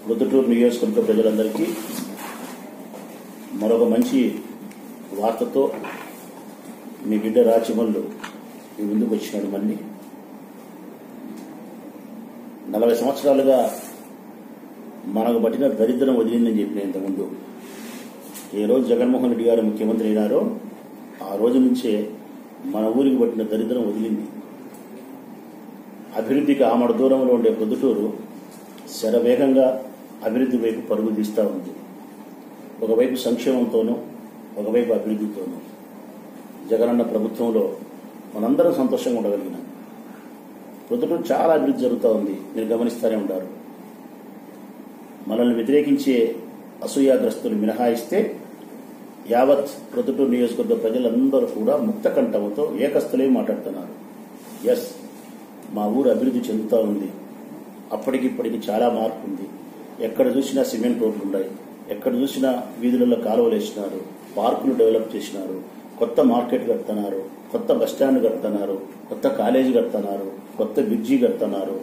ప్రొద్దుటూరు నియోజకవర్గ ప్రజలందరికీ మరొక మంచి వార్తతో మీ బిడ్డ రాచమల్లు మీ ముందుకు వచ్చినాడు మళ్ళీ నలభై సంవత్సరాలుగా మనకు పట్టిన దరిద్రం వదిలిందని చెప్పిన ఇంతకుముందు ఏ రోజు జగన్మోహన్ రెడ్డి గారు ముఖ్యమంత్రి అయినారో ఆ రోజు నుంచే మన ఊరికి పట్టిన దరిద్రం వదిలింది అభివృద్ధికి ఆమడ దూరంలో ఉండే పొద్దుటూరు శరవేగంగా అభివృద్ధి వైపు పరుగు తీస్తూ ఉంది ఒకవైపు సంక్షేమంతోనూ ఒకవైపు అభివృద్ధితోనూ జగనన్న ప్రభుత్వంలో మనందరం సంతోషంగా ఉండగలిగినాం పొద్దుటూరు చాలా అభివృద్ధి జరుగుతూ ఉంది మీరు గమనిస్తూనే ఉంటారు మనల్ని వ్యతిరేకించే అసూయాగ్రస్తులు మినహాయిస్తే యావత్ ప్రొద్దుటూరు నియోజకవర్గ ప్రజలందరూ కూడా ముక్త కంఠంతో ఏకస్థలే మాట్లాడుతున్నారు ఎస్ మా ఊరు అభివృద్ధి చెందుతూ ఉంది అప్పటికిప్పటికి చాలా మార్పు ఉంది ఎక్కడ చూసినా సిమెంట్ రోడ్లు ఉన్నాయి ఎక్కడ చూసినా వీధులలో కాలువలు వేసినారు పార్కులు డెవలప్ చేసినారు కొత్త మార్కెట్ కడుతున్నారు కొత్త బస్టాండ్ కడుతున్నారు కొత్త కాలేజీ కడుతున్నారు కొత్త బ్రిడ్జి కడుతున్నారు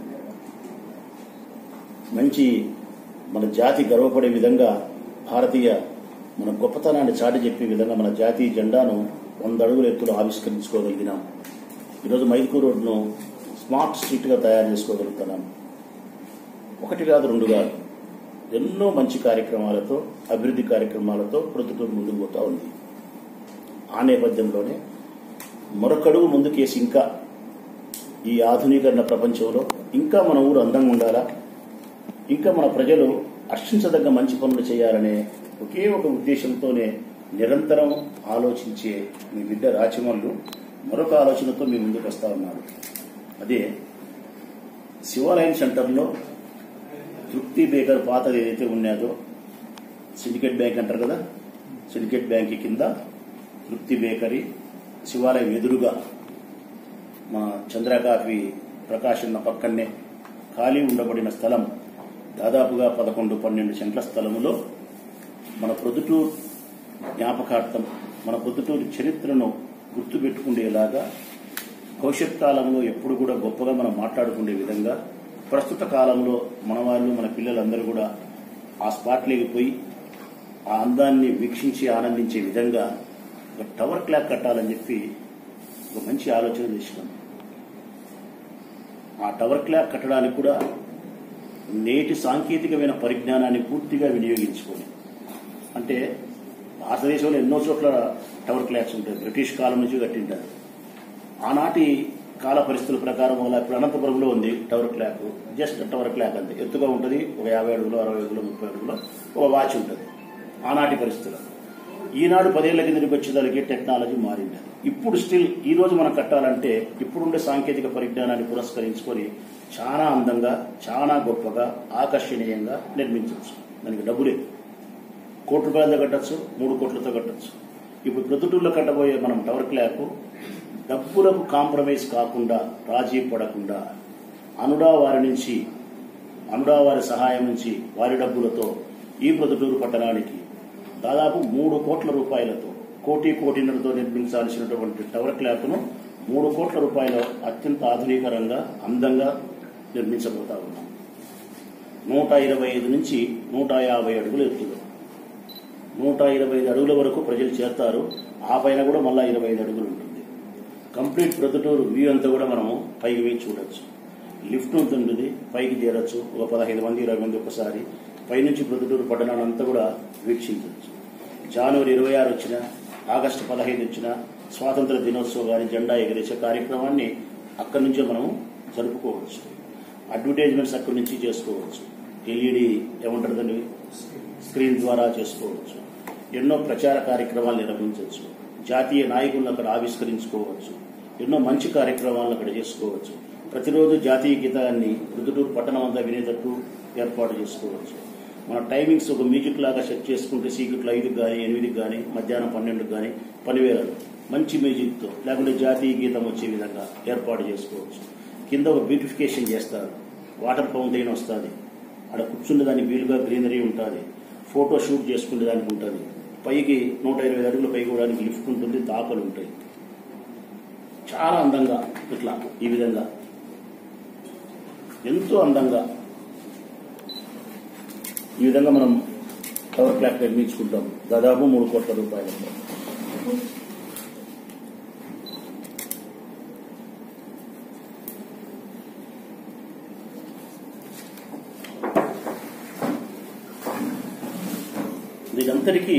మంచి మన జాతి గర్వపడే విధంగా భారతీయ మన గొప్పతనాన్ని చాటి చెప్పే విధంగా మన జాతీయ జెండాను వంద అడుగుల ఎత్తులో ఆవిష్కరించుకోగలిగినాం ఈరోజు మైదుకూరు రోడ్ను స్మార్ట్ స్ట్రీట్గా తయారు చేసుకోగలుగుతున్నాం ఒకటి కాదు రెండు కాదు ఎన్నో మంచి కార్యక్రమాలతో అభివృద్ధి కార్యక్రమాలతో ప్రొద్దుటూరు ముందుకు పోతా ఉంది ఆ నేపథ్యంలోనే మరొకడుగు ముందుకేసి ఇంకా ఈ ఆధునీకరణ ప్రపంచంలో ఇంకా మన ఊరు అందంగా ఉండాలా ఇంకా మన ప్రజలు హర్షించదగ్గ మంచి పనులు చేయాలనే ఒకే ఒక ఉద్దేశంతోనే నిరంతరం ఆలోచించే మీ బిడ్డ రాచమల్లు మరొక ఆలోచనతో మీ ముందుకు వస్తా ఉన్నాడు అదే శివాలయం సెంటర్లో తృప్తి బేకర్ పాతది ఏదైతే ఉన్నదో సిండికేట్ బ్యాంక్ అంటారు కదా సిండికేట్ బ్యాంక్ కింద తృప్తి బేకరీ శివాలయం ఎదురుగా మా చంద్ర కాఫీ ప్రకాశ్ ఉన్న పక్కనే ఖాళీ ఉండబడిన స్థలం దాదాపుగా పదకొండు పన్నెండు సెంట్ల స్థలములో మన ప్రొద్దుటూరు జ్ఞాపకార్థం మన ప్రొద్దుటూరు చరిత్రను గుర్తుపెట్టుకునేలాగా భవిష్యత్ కాలంలో ఎప్పుడు కూడా గొప్పగా మనం మాట్లాడుకునే విధంగా ప్రస్తుత కాలంలో మన వాళ్ళు మన పిల్లలందరూ కూడా ఆ స్పాట్లోకి పోయి ఆ అందాన్ని వీక్షించి ఆనందించే విధంగా ఒక టవర్ క్లాక్ కట్టాలని చెప్పి ఒక మంచి ఆలోచన చేసినాం ఆ టవర్ క్లాక్ కట్టడానికి కూడా నేటి సాంకేతికమైన పరిజ్ఞానాన్ని పూర్తిగా వినియోగించుకొని అంటే భారతదేశంలో ఎన్నో చోట్ల టవర్ క్లాక్స్ ఉంటాయి బ్రిటిష్ కాలం నుంచి కట్టింటారు ఆనాటి కాల పరిస్థితుల ప్రకారం వల్ల ఇప్పుడు అనంతపురంలో ఉంది tower clock just tower clock అంతే ఎత్తుగా ఉంటుంది ఒక యాభై అడుగులు అరవై అడుగులు ముప్పై అడుగులు ఒక వాచ్ ఉంటుంది ఆనాటి పరిస్థితులు ఈనాడు పదేళ్ల కిందకి వచ్చేదానికి టెక్నాలజీ మారింది ఇప్పుడు స్టిల్ ఈ రోజు మనం కట్టాలంటే ఇప్పుడుండే సాంకేతిక పరిజ్ఞానాన్ని పురస్కరించుకొని చాలా అందంగా చాలా గొప్పగా ఆకర్షణీయంగా నిర్మించవచ్చు దానికి డబ్బులే కోటి రూపాయలతో కట్టచ్చు మూడు కోట్లతో కట్టచ్చు ఇప్పుడు ప్రొద్దుటూరులో కట్టబోయే మనం టవర్ క్లాక్ డబ్బులకు కాంప్రమైజ్ కాకుండా రాజీ పడకుండా అనుడా వారి నుంచి అనుడా వారి సహాయం నుంచి వారి డబ్బులతో ఈ ప్రొద్దుటూరు పట్టణానికి దాదాపు మూడు కోట్ల రూపాయలతో కోటి కోటిన్నరతో నిర్మించాల్సినటువంటి టవర్ క్లాక్ను మూడు కోట్ల రూపాయల అత్యంత ఆధునికరంగా అందంగా నిర్మించబోతా ఉన్నాం నూట ఇరవై ఐదు నుంచి నూట యాభై అడుగులు ఎత్తులు నూట ఇరవై ఐదు అడుగుల వరకు ప్రజలు చేరుతారు ఆ పైన కూడా మళ్ళా ఇరవై ఐదు అడుగులు ఉంటుంది కంప్లీట్ ప్రొద్దుటూరు వ్యూ అంతా కూడా మనము పైకి పోయి చూడొచ్చు లిఫ్ట్ ఉంటుంది పైకి చేరొచ్చు ఒక పదహైదు మంది ఇరవై మంది ఒకసారి పైనుంచి ప్రొద్దుటూరు పట్టణాన్ని అంతా కూడా వీక్షించవచ్చు జనవరి ఇరవై ఆరు వచ్చిన ఆగస్టు పదహైదు వచ్చిన స్వాతంత్ర దినోత్సవం కానీ జెండా ఎగరేసే కార్యక్రమాన్ని అక్కడి నుంచే మనం జరుపుకోవచ్చు అడ్వర్టైజ్మెంట్స్ అక్కడి నుంచి చేసుకోవచ్చు ఎల్ఈడి ఏమంటారు స్క్రీన్ ద్వారా చేసుకోవచ్చు ఎన్నో ప్రచార కార్యక్రమాలు నిర్వహించవచ్చు జాతీయ నాయకులను అక్కడ ఆవిష్కరించుకోవచ్చు ఎన్నో మంచి కార్యక్రమాలను అక్కడ చేసుకోవచ్చు ప్రతిరోజు జాతీయ గీతాన్ని మృదుటూరు పట్టణం అంతా వినేటట్టు ఏర్పాటు చేసుకోవచ్చు మన టైమింగ్స్ ఒక మ్యూజిక్ లాగా సెట్ చేసుకుంటే సీక్రెట్లు ఐదుకి కానీ ఎనిమిదికి కానీ మధ్యాహ్నం పన్నెండుకి కానీ పనివేళలు మంచి మ్యూజిక్తో లేకుంటే జాతీయ గీతం వచ్చే విధంగా ఏర్పాటు చేసుకోవచ్చు కింద ఒక బ్యూటిఫికేషన్ చేస్తారు వాటర్ ఫౌంటైన్ వస్తుంది అక్కడ కూర్చుండే దానికి వీలుగా గ్రీనరీ ఉంటుంది ఫోటో షూట్ చేసుకునే దానికి ఉంటుంది పైకి నూట ఇరవై అడుగుల పైకి కూడా లిఫ్ట్ ఉంటుంది తాపలు ఉంటాయి చాలా అందంగా ఇట్లా ఈ విధంగా ఎంతో అందంగా ఈ విధంగా మనం టవర్ క్లాక్ నిర్మించుకుంటాం దాదాపు మూడు కోట్ల రూపాయలు దీనంతటికీ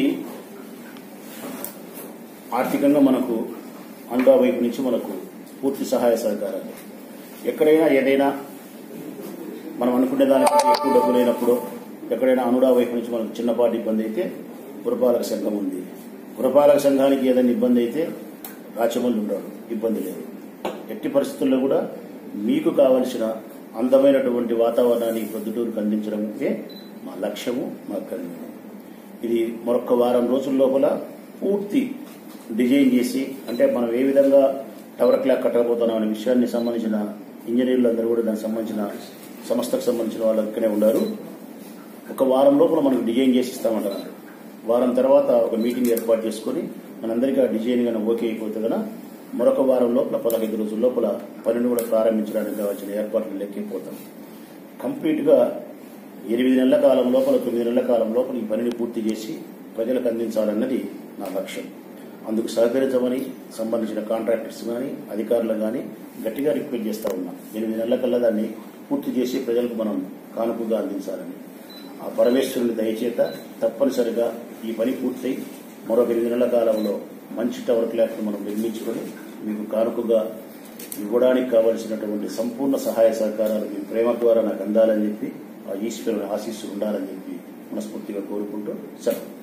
ఆర్థికంగా మనకు అండా వైపు నుంచి మనకు పూర్తి సహాయ సహకారాలు ఎక్కడైనా ఏదైనా మనం అనుకునే దానికంటే ఎక్కువ డబ్బు లేనప్పుడు ఎక్కడైనా అనుడా వైపు నుంచి మనకు చిన్నపాటి ఇబ్బంది అయితే పురపాలక సంఘం ఉంది పురపాలక సంఘానికి ఏదైనా ఇబ్బంది అయితే రాచమల్లి ఉండడు ఇబ్బంది లేదు ఎట్టి పరిస్థితుల్లో కూడా మీకు కావలసిన అందమైనటువంటి వాతావరణాన్ని ప్రొద్దుటూరుకు అందించడమే మా లక్ష్యము మా కర్మము ఇది మరొక వారం రోజుల లోపల పూర్తి డిజైన్ చేసి అంటే మనం ఏ విధంగా టవర్ క్లాక్ కట్టకపోతున్నాం అనే విషయాన్ని సంబంధించిన ఇంజనీర్లు అందరూ కూడా దానికి సంబంధించిన సంస్థకు సంబంధించిన వాళ్ళు ఇక్కడే ఉన్నారు ఒక వారం లోపల మనకు డిజైన్ చేసి ఇస్తామంటున్నారు వారం తర్వాత ఒక మీటింగ్ ఏర్పాటు చేసుకొని మనందరికీ ఆ డిజైన్ కానీ ఓకే అయిపోతే కనుక మరొక వారం లోపల పదహైదు రోజుల లోపల పనిని కూడా ప్రారంభించడానికి కావాల్సిన ఏర్పాట్లు లెక్కిపోతాం కంప్లీట్గా ఎనిమిది నెలల కాలం లోపల తొమ్మిది నెలల కాలం లోపల ఈ పనిని పూర్తి చేసి ప్రజలకు అందించాలన్నది నా లక్ష్యం అందుకు సహకరించమని సంబంధించిన కాంట్రాక్టర్స్ కానీ అధికారులు కానీ గట్టిగా రిక్వెస్ట్ చేస్తా ఉన్నాం ఎనిమిది నెలల కల్లా దాన్ని పూర్తి చేసి ప్రజలకు మనం కానుకగా అందించాలని ఆ పరమేశ్వరుని దయచేత తప్పనిసరిగా ఈ పని పూర్తయి మరొక ఎనిమిది నెలల కాలంలో మంచి టవర్ క్లాక్ మనం నిర్మించుకొని మీకు కానుకగా ఇవ్వడానికి కావలసినటువంటి సంపూర్ణ సహాయ సహకారాలు మీ ప్రేమ ద్వారా నాకు అందాలని చెప్పి ఆ ఈశ్వరుని ఆశీస్సులు ఉండాలని చెప్పి మనస్ఫూర్తిగా కోరుకుంటూ సెలవు